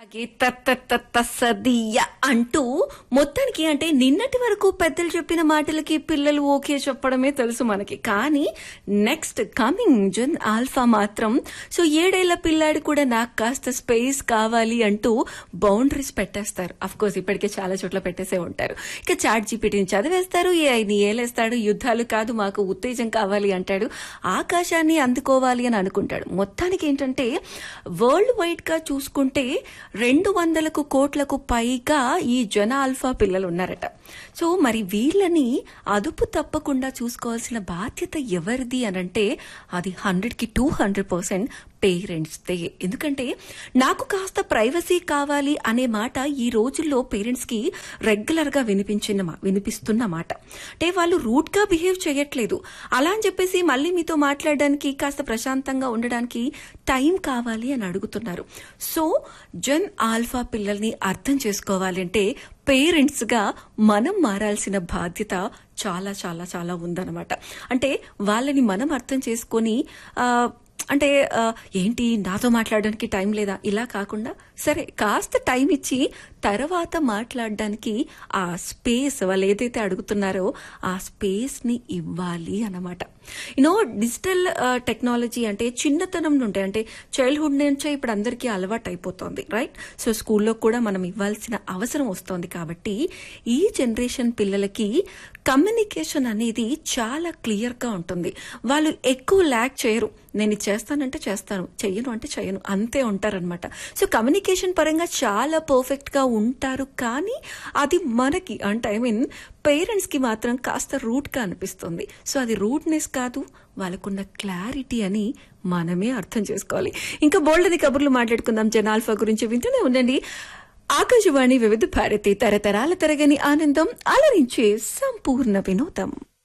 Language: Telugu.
అలాగే తత్తత్తత్తసదియ అంటూ మొత్తానికి అంటే నిన్నటి వరకు పెద్దలు చెప్పిన మాటలకి పిల్లలు ఓకే చెప్పడమే తెలుసు మనకి కానీ నెక్స్ట్ కమింగ్ జన్ ఆల్ఫా మాత్రం సో ఏడేళ్ల పిల్లాడు కూడా నాకు కాస్త స్పేస్ కావాలి అంటూ బౌండరీస్ పెట్టేస్తారు అఫ్ కోర్స్ ఇప్పటికే చాలా చోట్ల పెట్టేసే ఉంటారు ఇక చాట్ జీపీటీని చదివేస్తారు ఏఐని ఏలేస్తాడు యుద్ధాలు కాదు మాకు ఉత్తేజం కావాలి అంటాడు ఆకాశాన్ని అందుకోవాలి అని అనుకుంటాడు మొత్తానికి ఏంటంటే వరల్డ్ వైడ్ గా చూసుకుంటే రెండు వందలకు కోట్లకు పైగా ఈ జన ఆల్ఫా పిల్లలు ఉన్నారట సో మరి వీళ్ళని అదుపు తప్పకుండా చూసుకోవాల్సిన బాధ్యత ఎవరిది అనంటే అది హండ్రెడ్ కి టూ హండ్రెడ్ పర్సెంట్ పేరెంట్స్దే ఎందుకంటే నాకు కాస్త ప్రైవసీ కావాలి అనే మాట ఈ రోజుల్లో పేరెంట్స్ కి రెగ్యులర్ గా వినిపించిన మా- వినిపిస్తున్న మాట అంటే వాళ్ళు రూట్ గా బిహేవ్ చేయట్లేదు అలా అని చెప్పేసి మళ్ళీ మీతో మాట్లాడడానికి కాస్త ప్రశాంతంగా ఉండడానికి టైం కావాలి అని అడుగుతున్నారు సో జన్ ఆల్ఫా పిల్లల్ని అర్థం చేసుకోవాలి అంటే పేరెంట్స్ గా మనం మారాల్సిన బాధ్యత చాలా చాలా చాలా ఉందన్నమాట అంటే వాళ్ళని మనం అర్థం చేసుకొని ఆ, అంటే ఆ, ఏంటి నాతో మాట్లాడడానికి టైం లేదా ఇలా కాకుండా సరే కాస్త టైం ఇచ్చి తర్వాత మాట్లాడడానికి ఆ స్పేస్ వాళ్ళు ఏదైతే అడుగుతున్నారో ఆ స్పేస్ ని ఇవ్వాలి అన్నమాట యూనో డిజిటల్ టెక్నాలజీ అంటే చిన్నతనం నుండి అంటే చైల్డ్హుడ్ నుంచే ఇప్పుడు అందరికీ అలవాటు అయిపోతుంది రైట్ సో స్కూల్లో కూడా మనం ఇవ్వాల్సిన అవసరం వస్తోంది కాబట్టి ఈ జనరేషన్ పిల్లలకి కమ్యూనికేషన్ అనేది చాలా క్లియర్ గా ఉంటుంది వాళ్ళు ఎక్కువ ల్యాక్ చేయరు నేను ఇది చేస్తానంటే చేస్తాను చెయ్యను అంటే చెయ్యను అంతే ఉంటారనమాట సో కమ్యూనికేషన్ పరంగా చాలా పర్ఫెక్ట్ గా ఉంటారు కానీ అది మనకి అంటే ఐ మీన్ పేరెంట్స్ కి మాత్రం కాస్త రూట్ గా అనిపిస్తుంది సో అది రూట్నెస్ కాదు వాళ్ళకున్న క్లారిటీ అని మనమే అర్థం చేసుకోవాలి ఇంకా బోల్డని కబుర్లు మాట్లాడుకుందాం జనాల్ఫా గురించి వింటూనే ఉండండి ఆకాశవాణి వివిధ భారతి తరతరాల తరగని ఆనందం అలరించే సంపూర్ణ వినోదం